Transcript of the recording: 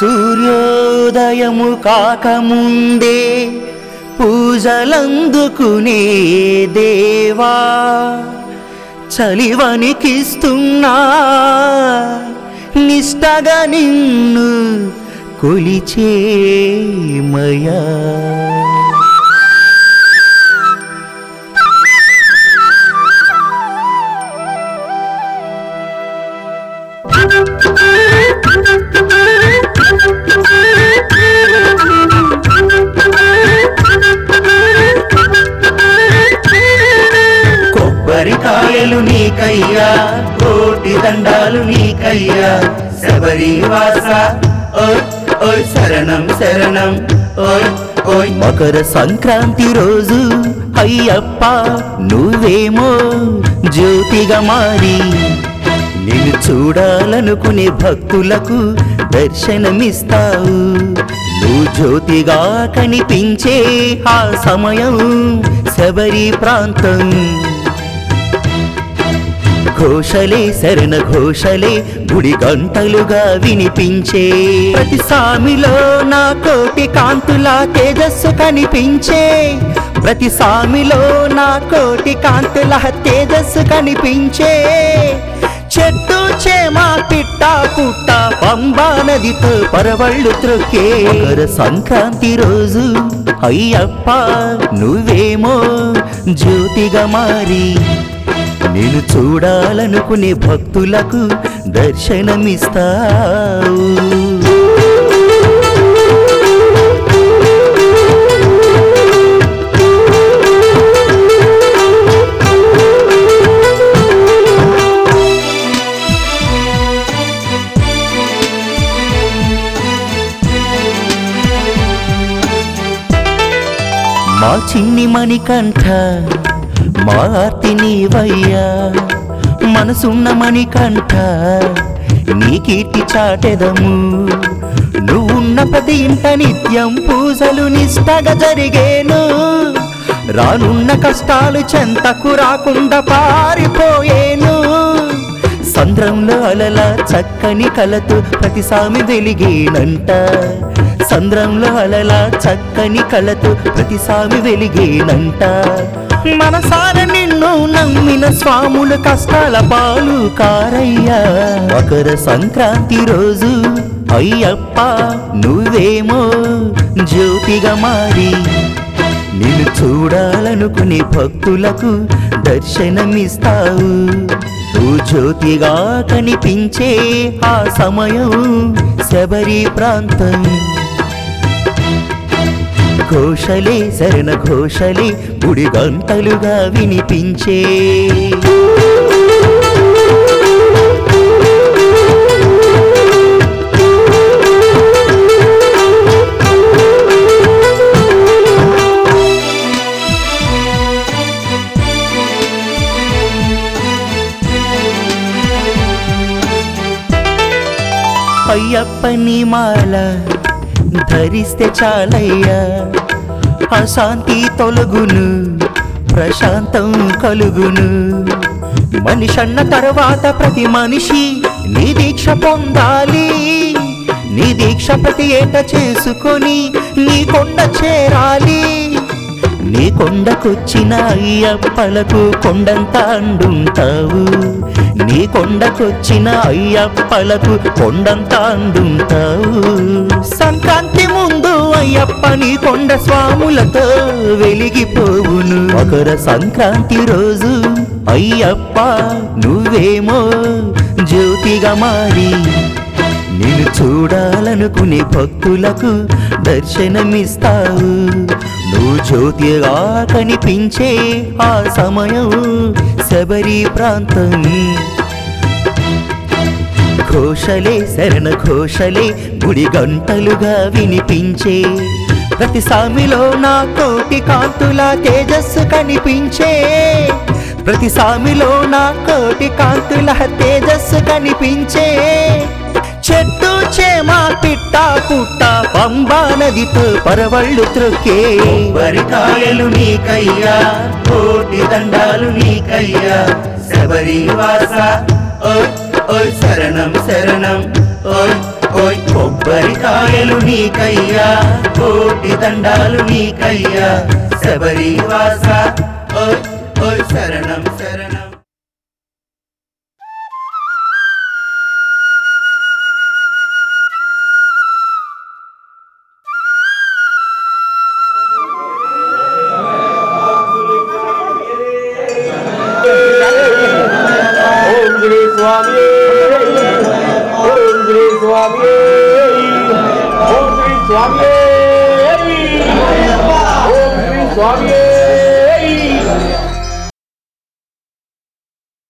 సూర్యోదయము కాకముందే పూజలందుకునే దేవా చలివనికిస్తున్నా నిష్టగా నిన్ను కొలిచేమయా కొబ్బరికాయలు నీకయ్యా కోటి దండాలు నీకయ్యా శబరివాస ఓయ్ ఓయ్ శరణం శరణం ఓయ్ ఓయ్ మకర సంక్రాంతి రోజు అయ్యప్ప నువ్వేమో జ్యోతిగా మారి నిన్ను చూడాలనుకునే భక్తులకు దర్శనమిస్తావు నువ్వు జ్యోతిగా కనిపించే ఆ సమయం శబరి ప్రాంతం ఘోషలే శరణ ఘోషలే గుడి గంటలుగా వినిపించే ప్రతి సామిలో నా కోటి కాంతుల తేజస్సు కనిపించే ప్రతి సామిలో నా కోటి కాంతుల తేజస్సు కనిపించే చెట్టు చేమ పిట్ట పుట్ట పంబా నదితో పరవళ్ళు త్రొక్కే మకర సంక్రాంతి రోజు అయ్యప్ప నువ్వేమో జ్యోతిగా మారి నేను చూడాలనుకునే భక్తులకు దర్శనమిస్తావు మా చిన్ని మణికంఠ మా ఆర్తి నీవయ్యా మనసున్న మణికంఠ నీ కీర్తి చాటెదము నువ్వున్న ప్రతి ఇంట నిత్యం పూజలు నిష్టగా జరిగేను రానున్న కష్టాలు చెంతకు రాకుండా పారిపోయేను సంద్రంలో అలల చక్కని కలతో ప్రతి సామి వెలిగేనంట సంద్రంలో అలల చక్కని కలతో ప్రతి సామి వెలిగేనంట మనసార నిన్ను నమ్మిన స్వాములు కష్టాల పాలు కారయ్యా మకర సంక్రాంతి రోజు అయ్యప్ప నువ్వేమో జ్యోతిగా మారి నిన్ను చూడాలనుకునే భక్తులకు దర్శనమిస్తావు నువ్వు జ్యోతిగా కనిపించే ఆ సమయం శబరి ప్రాంతం ఘోషలే శరణ ఘోషలే గుడి గంటలుగా వినిపించే అయ్యప్పని మాల ధరిస్తే చాలయ్యా అశాంతి తొలగును ప్రశాంతం కలుగును మనిషన్న తర్వాత ప్రతి మనిషి నీ దీక్ష పొందాలి నీ దీక్ష ప్రతి ఏట చేసుకొని నీ కొండ చేరాలి నీ కొండకొచ్చిన అయ్యప్పలకు కొండంత అండుంటావు నీ కొండకొచ్చిన అయ్యప్పలకు కొండంత అండుంటావు సంక్రాంతి ముందు అయ్యప్ప నీ కొండ స్వాములతో వెలిగిపోవును మకర సంక్రాంతి రోజు అయ్యప్ప నువ్వేమో జ్యోతిగా మారి నిన్ను చూడాలనుకునే భక్తులకు దర్శనమిస్తావు నువ్వు జ్యోతిగా కనిపించే ఆ సమయం శబరి ప్రాంతం ఘోషలే శరణ ఘోషలే గుడి గంటలుగా వినిపించే ప్రతి సామిలో నా కోటి కాంతుల తేజస్సు కనిపించే ప్రతి సామిలో నా కోటి కాంతుల తేజస్సు కనిపించే చెట్టు చేమ పిట్ట పుట్ట పంబా నదితో పరవళ్ళు త్రొక్కే వరికాయలు నీకయ్యా కోటి దండాలు నీకయ్యా శబరివాస ఓయ్ ఓయ్ శరణం శరణం ఓయ్ ఓయ్ కొబ్బరికాయలు నీకయ్యా కోటి దండాలు నీకయ్యా శబరివాస ఓయ్ ఓయ్ శరణం శరణం ఓం శ్రీ స్వామి ఓం శ్రీ స్వామి ఓం శ్రీ స్వామి ఓం శ్రీ స్వామి